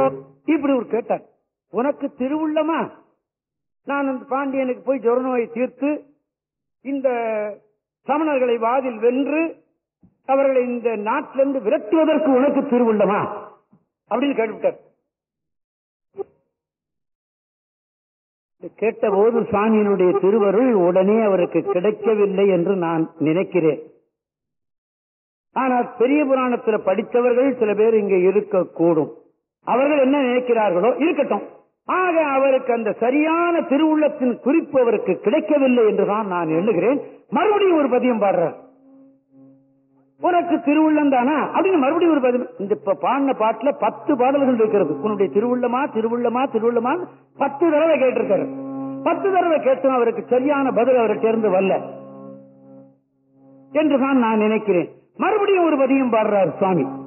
இப்படி ஒரு கேட்டார் உனக்கு திருவுள்ளமா நான் அந்த பாண்டியனுக்கு போய் ஜொரநோயை தீர்த்து இந்த சமணர்களை வாதில் வென்று அவர்களை இந்த நாட்டிலிருந்து விரட்டுவதற்கு உனக்கு திருவுள்ளமா அப்படின்னு கேட்டுவிட்டார் கேட்டபோது சாமியினுடைய திருவருள் உடனே அவருக்கு கிடைக்கவில்லை என்று நான் நினைக்கிறேன் ஆனால் பெரிய புராணத்தில் படித்தவர்கள் சில பேர் இங்கே இருக்கக்கூடும் அவர்கள் என்ன நினைக்கிறார்களோ இருக்கட்டும் ஆக அவருக்கு அந்த சரியான திருவுள்ளத்தின் குறிப்பு அவருக்கு கிடைக்கவில்லை என்றுதான் நான் எண்ணுகிறேன் மறுபடியும் ஒரு பதியம் பாடுறார் உனக்கு திருவுள்ளம் தானா அப்படின்னு மறுபடியும் ஒரு பதியம் இந்த இப்ப பாடின பாட்டுல பத்து பாடல்கள் இருக்கிறது உன்னுடைய திருவுள்ளமா திருவுள்ளமா திருவுள்ளமா பத்து தடவை கேட்டிருக்காரு பத்து தடவை கேட்டும் அவருக்கு சரியான பதில் அவர்கிட்ட இருந்து வரல என்றுதான் நான் நினைக்கிறேன் மறுபடியும் ஒரு பதியம் பாடுறார் சுவாமி